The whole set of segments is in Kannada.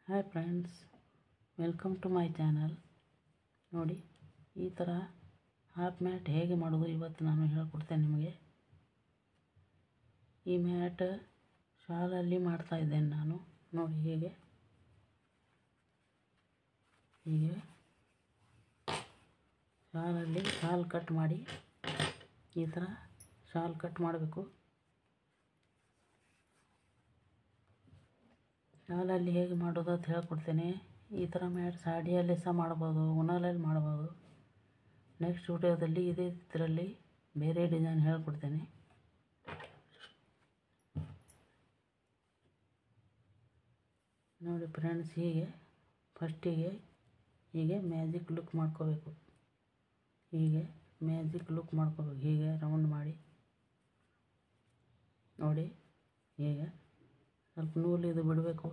hi friends welcome to my channel ನೋಡಿ ಈ ಥರ ಹಾಫ್ ಮ್ಯಾಟ್ ಹೇಗೆ ಮಾಡೋದು ಇವತ್ತು ನಾನು ಹೇಳ್ಕೊಡ್ತೇನೆ ನಿಮಗೆ ಈ ಮ್ಯಾಟ್ ಶಾಲಲ್ಲಿ ಮಾಡ್ತಾ ಇದ್ದೇನೆ ನಾನು ನೋಡಿ ಹೀಗೆ ಹೀಗೆ ಶಾಲಲ್ಲಿ ಶಾಲ್ ಕಟ್ ಮಾಡಿ ಈ ಥರ ಶಾಲ್ ಕಟ್ ಮಾಡಬೇಕು ಶಾಲಲ್ಲಿ ಹೇಗೆ ಮಾಡೋದು ಅಂತ ಹೇಳ್ಕೊಡ್ತೇನೆ ಈ ಥರ ಮ್ಯಾಟ್ ಸಾಡಿಯಲ್ಲಿ ಸಹ ಮಾಡ್ಬೋದು ಉಣಲಲ್ಲಿ ಮಾಡ್ಬೋದು ನೆಕ್ಸ್ಟ್ ವಿಡಿಯೋದಲ್ಲಿ ಇದೇ ಇದರಲ್ಲಿ ಬೇರೆ ಡಿಸೈನ್ ಹೇಳ್ಕೊಡ್ತೇನೆ ನೋಡಿ ಫ್ರೆಂಡ್ಸ್ ಹೀಗೆ ಫಸ್ಟಿಗೆ ಹೀಗೆ ಮ್ಯಾಜಿಕ್ ಲುಕ್ ಮಾಡ್ಕೋಬೇಕು ಹೀಗೆ ಮ್ಯಾಜಿಕ್ ಲುಕ್ ಮಾಡ್ಕೋಬೇಕು ಹೀಗೆ ರೌಂಡ್ ಮಾಡಿ ನೋಡಿ ಹೀಗೆ ಸ್ವಲ್ಪ ನೂಲು ಇದು ಬಿಡಬೇಕು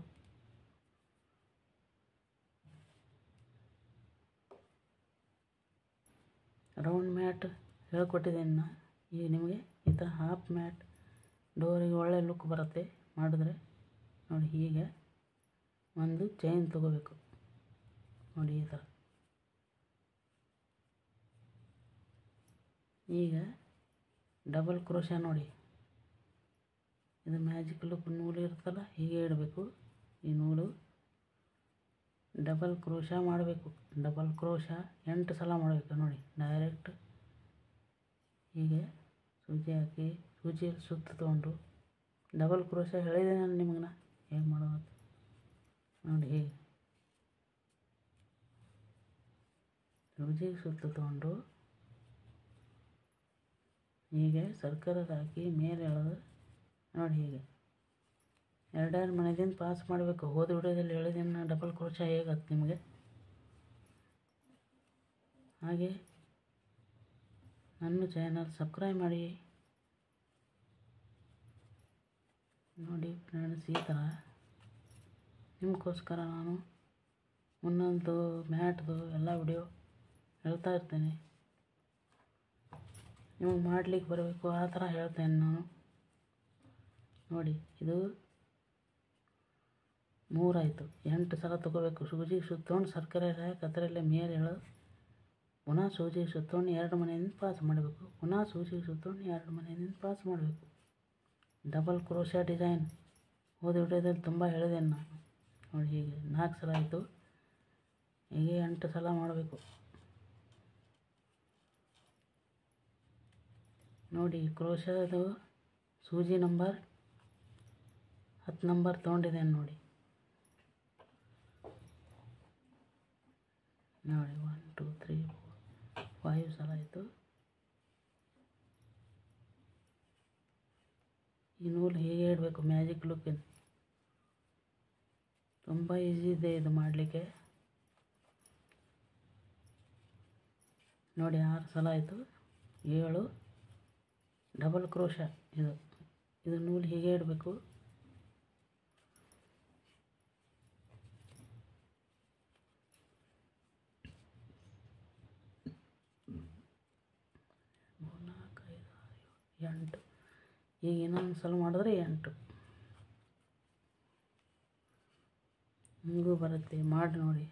ರೌಂಡ್ ಮ್ಯಾಟ್ ಹೇಳ್ಕೊಟ್ಟಿದ್ದೇನೆ ನಾ ಈಗ ನಿಮಗೆ ಈ ಥರ ಹಾಫ್ ಮ್ಯಾಟ್ ಡೋರಿಗೆ ಒಳ್ಳೆ ಲುಕ್ ಬರುತ್ತೆ ಮಾಡಿದ್ರೆ ನೋಡಿ ಹೀಗೆ ಒಂದು ಚೈನ್ ತಗೋಬೇಕು ನೋಡಿ ಈ ಥರ ಈಗ ಡಬಲ್ ಕ್ರೋಶ ನೋಡಿ ಇದು ಮ್ಯಾಜಿಕ್ ಲುಕ್ ನೂಲು ಇರುತ್ತಲ್ಲ ಹೀಗೆ ಇಡಬೇಕು ಈ ನೂಲು ಡಬಲ್ ಕ್ರೋಶ ಮಾಡಬೇಕು ಡಬಲ್ ಕ್ರೋಶ ಎಂಟು ಸಲ ಮಾಡಬೇಕು ನೋಡಿ ಡೈರೆಕ್ಟ್ ಹೀಗೆ ಸೂಜಿ ಹಾಕಿ ಸೂಜಿಯಲ್ಲಿ ಸುತ್ತ ತೊಗೊಂಡು ಡಬಲ್ ಕ್ರೋಶ ಹೇಳಿದೆ ನಾನು ನಿಮಗೆ ನಾ ಹೇಗೆ ಮಾಡೋದು ನೋಡಿ ಹೀಗೆ ಸೂಜಿಗೆ ಸುತ್ತ ತೊಗೊಂಡು ಹೀಗೆ ಸರ್ಕಲಲ್ಲಿ ಹಾಕಿ ಮೇಲೆ ಎಳೆದು ನೋಡಿ ಹೀಗೆ ಎರಡೆರಡು ಮನೆದಿಂದ ಪಾಸ್ ಮಾಡಬೇಕು ಹೋದ ವಿಡಿಯೋದಲ್ಲಿ ಹೇಳಿದ್ದೀನಿ ನಾನು ಡಬಲ್ ಕ್ರೋಶ ಹೇಗತ್ತೆ ನಿಮಗೆ ಹಾಗೆ ನನ್ನ ಚಾನಲ್ ಸಬ್ಸ್ಕ್ರೈಬ್ ಮಾಡಿ ನೋಡಿ ಫ್ರೆಂಡ್ಸ್ ಈ ಥರ ನಿಮಗೋಸ್ಕರ ನಾನು ಒಂದೊಂದು ಮ್ಯಾಟ್ದು ಎಲ್ಲ ವಿಡಿಯೋ ಹೇಳ್ತಾ ಇರ್ತೇನೆ ನಿಮಗೆ ಮಾಡಲಿಕ್ಕೆ ಬರಬೇಕು ಆ ಥರ ಹೇಳ್ತೇನೆ ನಾನು ನೋಡಿ ಇದು ಮೂರಾಯಿತು ಎಂಟು ಸಲ ತೊಗೋಬೇಕು ಸೂಜಿಗೆ ಸುತ್ತಕೊಂಡು ಸರ್ಕರೆ ಹಾಕಿ ಅದರಲ್ಲೇ ಮೇಲೆ ಎಳೆದು ಪುನಃ ಸೂಜಿಗೆ ಸುತ್ತಕೊಂಡು ಎರಡು ಮನೆಯಿಂದ ಪಾಸ್ ಮಾಡಬೇಕು ಪುನಃ ಸೂಜಿಗೆ ಸುತ್ತಕೊಂಡು ಎರಡು ಮನೆಯಿಂದ ಪಾಸ್ ಮಾಡಬೇಕು ಡಬಲ್ ಕ್ರೋಶ ಡಿಸೈನ್ ಹೋದ ವಿಡಿಯೋದಲ್ಲಿ ತುಂಬ ಹೇಳಿದ್ದೇನೆ ನಾನು ನೋಡಿ ಹೀಗೆ ನಾಲ್ಕು ಸಲ ಆಯಿತು ಹೀಗೆ ಎಂಟು ಸಲ ಮಾಡಬೇಕು ನೋಡಿ ಕ್ರೋಶದು ಸೂಜಿ ನಂಬರ್ ಹತ್ತು ನಂಬರ್ ತೊಗೊಂಡಿದ್ದೇನೆ ನೋಡಿ ನೋಡಿ one two three four five ಸಲ ಆಯಿತು ಈ ನೂಲು ಹೇಗೆ ಇಡಬೇಕು ಮ್ಯಾಜಿಕ್ ಲುಕ್ಕಿನ ತುಂಬ ಈಸಿ ಇದೆ ಇದು ಮಾಡಲಿಕ್ಕೆ ನೋಡಿ ಆರು ಸಲ ಆಯಿತು ಏಳು ಡಬಲ್ ಕ್ರೋಶ ಇದು ಇದು ನೂಲು ಹೀಗೆ ಇಡಬೇಕು ಮೂರು ನಾಲ್ಕು ಐದು ಆರು ಏಳು ಎಂಟು ಈಗ ಇನ್ನೊಂದು ಸಲ ಮಾಡಿದ್ರೆ ಎಂಟು ಹಿಂಗೂ ಬರುತ್ತೆ ಮಾಡಿ ನೋಡಿ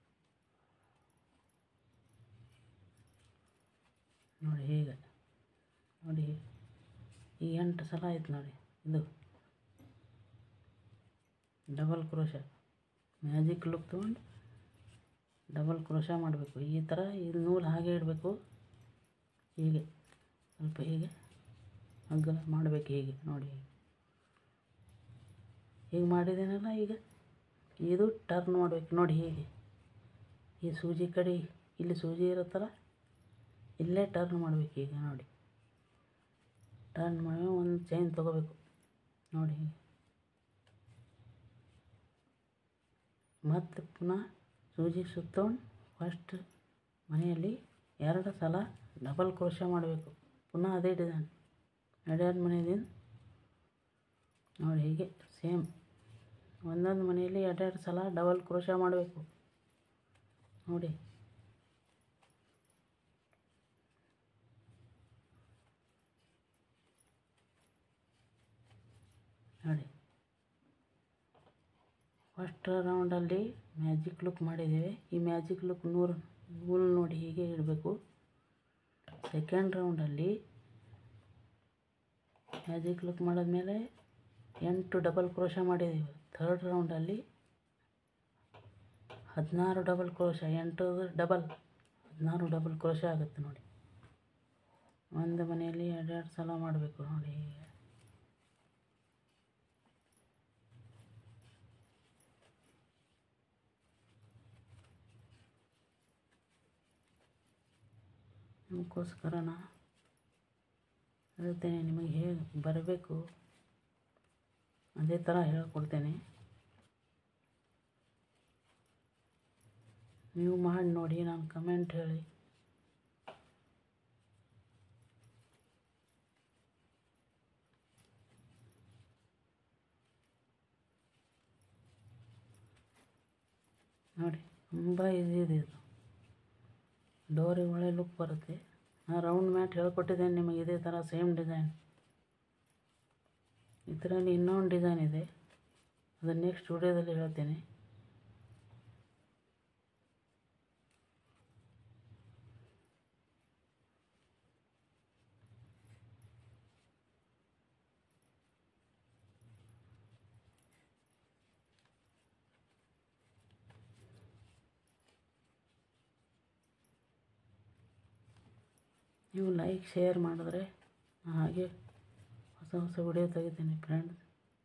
ನೋಡಿ ಹೀಗೆ ನೋಡಿ ಈ ಎಂಟು ಸಲ ಆಯ್ತು ನೋಡಿ ಇದು ಡಬಲ್ ಕ್ರೋಶ ಮ್ಯಾಜಿಕ್ ಲುಕ್ ತೊಗೊಂಡು ಡಬಲ್ ಕ್ರೋಶ ಮಾಡಬೇಕು ಈ ಥರ ಇದು ನೂಲು ಹಾಗೆ ಇಡಬೇಕು ಹೀಗೆ ಸ್ವಲ್ಪ ಹೀಗೆ ಅಗ್ಗಲ ಮಾಡಬೇಕು ಹೀಗೆ ನೋಡಿ ಹೀಗೆ ಮಾಡಿದ್ದೇನಲ್ಲ ಈಗ ಇದು ಟರ್ನ್ ಮಾಡಬೇಕು ನೋಡಿ ಹೀಗೆ ಈ ಸೂಜಿ ಕಡೆ ಇಲ್ಲಿ ಸೂಜಿ ಇರುತ್ತಲ್ಲ ಇಲ್ಲೇ ಟರ್ನ್ ಮಾಡಬೇಕು ಈಗ ನೋಡಿ ಟರ್ನ್ ಮಾಡಿ ಒಂದು ಚೈನ್ ತೊಗೋಬೇಕು ನೋಡಿ ಹೀಗೆ ಮತ್ತು ಪುನಃ ಸೂಜಿ ಸುತ್ತಕೊಂಡು ಫಸ್ಟ್ ಮನೆಯಲ್ಲಿ ಎರಡು ಸಲ ಡಬಲ್ ಕ್ರೋಶ ಮಾಡಬೇಕು ಪುನಃ ಅದೇ ಡಿಸೈನ್ ಎರಡೆರಡು ಮನೆಯಿಂದ ನೋಡಿ ಹೀಗೆ ಸೇಮ್ ಒಂದೊಂದು ಮನೆಯಲ್ಲಿ ಎರಡೆರಡು ಸಲ ಡಬಲ್ ಕ್ರೋಶ ಮಾಡಬೇಕು ನೋಡಿ ನೋಡಿ ಫಸ್ಟ್ ರೌಂಡಲ್ಲಿ ಮ್ಯಾಜಿಕ್ ಲುಕ್ ಮಾಡಿದ್ದೇವೆ ಈ ಮ್ಯಾಜಿಕ್ ಲುಕ್ ನೂರು ನೂಲು ನೋಡಿ ಹೀಗೆ ಇಡಬೇಕು ಸೆಕೆಂಡ್ ರೌಂಡಲ್ಲಿ ಮ್ಯಾಜಿಕ್ ಲುಕ್ ಮಾಡಿದ್ಮೇಲೆ ಎಂಟು ಡಬಲ್ ಕ್ರೋಶ ಮಾಡಿದ್ದೀವಿ ಥರ್ಡ್ ರೌಂಡಲ್ಲಿ ಹದಿನಾರು ಡಬಲ್ ಕ್ರೋಶ ಎಂಟು ಡಬಲ್ ಹದಿನಾರು ಡಬಲ್ ಕ್ರೋಶ ಆಗುತ್ತೆ ನೋಡಿ ಒಂದು ಮನೆಯಲ್ಲಿ ಎರಡೆರಡು ಸಲ ಮಾಡಬೇಕು ನೋಡಿ ಹೀಗೆ ಅದಕ್ಕೋಸ್ಕರ ನಾ ಹೇಳ್ತೇನೆ ನಿಮಗೆ ಹೇಗೆ ಬರಬೇಕು ಅದೇ ಥರ ಹೇಳ್ಕೊಡ್ತೇನೆ ನೀವು ಮಾಡಿ ನೋಡಿ ನಾನು ಕಮೆಂಟ್ ಹೇಳಿ ನೋಡಿ ತುಂಬ ಈಸಿ ಇದೆ ಇದು ಡೋರಿಗೆ ಒಳ್ಳೆ ಲುಕ್ ಬರುತ್ತೆ ನಾನು ರೌಂಡ್ ಮ್ಯಾಟ್ ಹೇಳ್ಕೊಟ್ಟಿದ್ದೇನೆ ನಿಮಗೆ ಇದೇ ಥರ ಸೇಮ್ ಡಿಸೈನ್ ಇದರಲ್ಲಿ ಇನ್ನೊಂದು ಡಿಸೈನ್ ಇದೆ ಅದನ್ನು ನೆಕ್ಸ್ಟ್ ವಿಡಿಯೋದಲ್ಲಿ ಹೇಳ್ತೇನೆ ನೀವು ಲೈಕ್ ಶೇರ್ ಮಾಡಿದ್ರೆ ನಾನು ಹಾಗೆ ಹೊಸ ಹೊಸ ವಿಡಿಯೋ ತೆಗಿತೀನಿ ಫ್ರೆಂಡ್ಸ್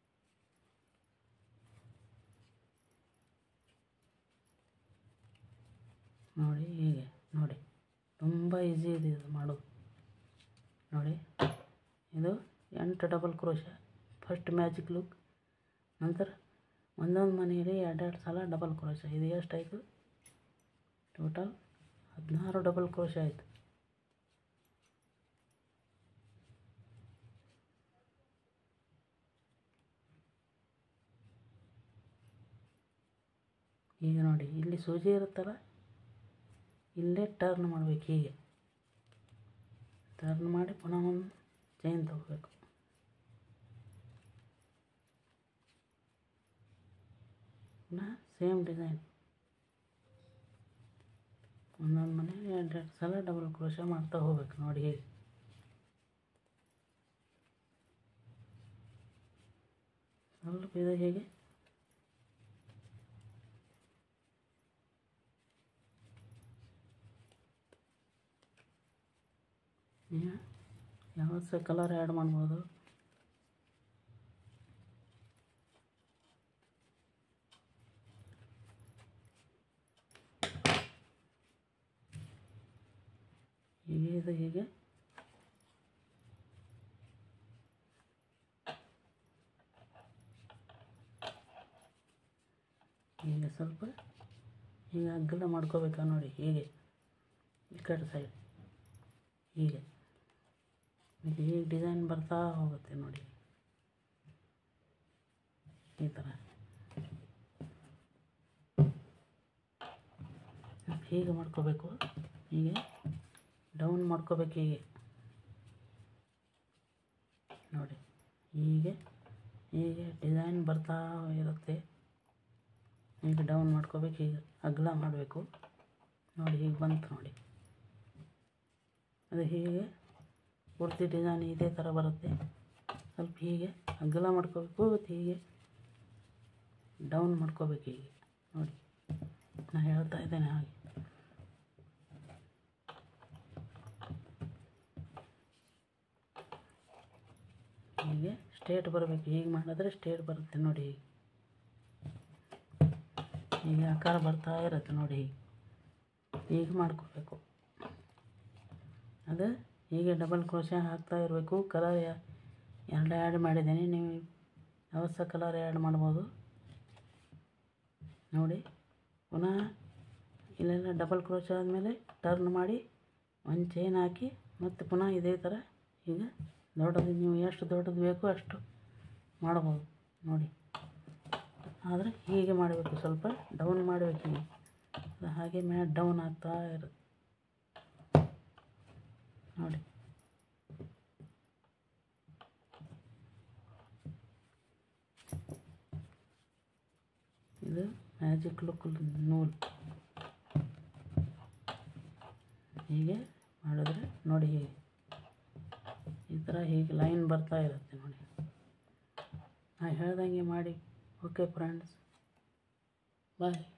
ನೋಡಿ ಹೀಗೆ ನೋಡಿ ತುಂಬ ಈಸಿ ಇದೆ ಇದು ಮಾಡೋದು ನೋಡಿ ಇದು ಎಂಟು double crochet first magic look ನಂತರ ಒಂದೊಂದು ಮನೆಯಲ್ಲಿ ಎರಡೆರಡು ಸಲ ಡಬಲ್ ಕ್ರೋಶ ಇದು ಎಷ್ಟಾಯಿತು ಟೋಟಲ್ ಹದಿನಾರು ಡಬಲ್ ಕ್ರೋಶ ಆಯಿತು ಈಗ ನೋಡಿ ಇಲ್ಲಿ ಸೂಜಿ ಇರುತ್ತಲ್ಲ ಇಲ್ಲೇ ಟರ್ನ್ ಮಾಡಬೇಕು ಹೀಗೆ ಟರ್ನ್ ಮಾಡಿ ಪುನಃ ಒಂದು ಚೈನ್ ತಗೋಬೇಕು ಪುನಃ ಸೇಮ್ ಡಿಸೈನ್ ಒಂದೊಂದು ಮನೆ ಎರಡೆರಡು ಸಲ ಡಬಲ್ ಕ್ರೋಶ ಮಾಡ್ತಾ ಹೋಗ್ಬೇಕು ನೋಡಿ ಹೀಗೆ ಸ್ವಲ್ಪ ಇದು ಹೀಗೆ ಈಗ ಯಾವ ಸಹ ಕಲರ್ ಆ್ಯಡ್ ಮಾಡ್ಬೋದು ಹೀಗೆ ಇದು ಹೀಗೆ ಹೀಗೆ ಸ್ವಲ್ಪ ಹೀಗೆ ಅಗ್ಗಲ ಮಾಡ್ಕೋಬೇಕಾ ನೋಡಿ ಹೀಗೆ ಈ ಕಡೆ ಸೈಡ್ ಹೀಗೆ ಇದು ಹೀಗೆ ಡಿಸೈನ್ ಬರ್ತಾ ಹೋಗುತ್ತೆ ನೋಡಿ ಈ ಥರ ಹೀಗೆ ಮಾಡ್ಕೋಬೇಕು ಹೀಗೆ ಡೌನ್ ಮಾಡ್ಕೋಬೇಕು ಹೀಗೆ ನೋಡಿ ಹೀಗೆ ಹೀಗೆ ಡಿಸೈನ್ ಬರ್ತಾ ಇರುತ್ತೆ ಹೀಗೆ ಡೌನ್ ಮಾಡ್ಕೋಬೇಕು ಹೀಗೆ ಅಗಲ ಮಾಡಬೇಕು ನೋಡಿ ಹೀಗೆ ಬಂತು ನೋಡಿ ಅದು ಹೀಗೆ ಪೂರ್ತಿ ಡಿಸೈನ್ ಇದೇ ಥರ ಬರುತ್ತೆ ಸ್ವಲ್ಪ ಹೀಗೆ ಅಗಲ ಮಾಡ್ಕೋಬೇಕು ಮತ್ತು ಹೀಗೆ ಡೌನ್ ಮಾಡ್ಕೋಬೇಕು ಹೀಗೆ ನೋಡಿ ನಾನು ಹೇಳ್ತಾ ಇದ್ದೇನೆ ಹಾಗೆ ಹೀಗೆ ಸ್ಟ್ರೇಟ್ ಬರಬೇಕು ಹೀಗೆ ಮಾಡಿದ್ರೆ ಸ್ಟ್ರೇಟ್ ಬರುತ್ತೆ ನೋಡಿ ಹೀಗೆ ಹೀಗೆ ಆಕಾರ ಬರ್ತಾ ಇರುತ್ತೆ ನೋಡಿ ಹೀಗೆ ಹೀಗೆ ಮಾಡ್ಕೋಬೇಕು ಅದು ಹೀಗೆ ಡಬಲ್ ಕ್ರೋಶ ಹಾಕ್ತಾ ಇರಬೇಕು ಕಲರ್ ಎರಡು ಆ್ಯಡ್ ಮಾಡಿದ್ದೀನಿ ನೀವು ಯಾವ ಸಹ ಕಲರ್ ಆ್ಯಡ್ ಮಾಡ್ಬೋದು ನೋಡಿ ಪುನಃ ಇಲ್ಲೆಲ್ಲ ಡಬಲ್ ಕ್ರೋಶ ಆದಮೇಲೆ ಟರ್ನ್ ಮಾಡಿ ಒಂದು ಚೈನ್ ಹಾಕಿ ಮತ್ತು ಪುನಃ ಇದೇ ಥರ ಈಗ ದೊಡ್ಡದು ನೀವು ಎಷ್ಟು ದೊಡ್ಡದು ಬೇಕೋ ಅಷ್ಟು ಮಾಡ್ಬೋದು ನೋಡಿ ಆದರೆ ಹೀಗೆ ಮಾಡಬೇಕು ಸ್ವಲ್ಪ ಡೌನ್ ಮಾಡಬೇಕು ಹೀಗೆ ಅದು ಹಾಗೆ ಮ್ಯಾಟ್ ಡೌನ್ ಆಗ್ತಾ ಇರುತ್ತೆ ನೋಡಿ ಇದು ಮ್ಯಾಜಿಕ್ ಲುಕ್ ನೂಲ್ ಹೀಗೆ ಮಾಡಿದ್ರೆ ನೋಡಿ ಹೀಗೆ ಈ ಥರ ಹೀಗೆ ಲೈನ್ ಬರ್ತಾ ಇರುತ್ತೆ ನೋಡಿ ನಾ ಹೇಳ್ದಂಗೆ ಮಾಡಿ ಓಕೆ ಫ್ರೆಂಡ್ಸ್ ಬಾಯ್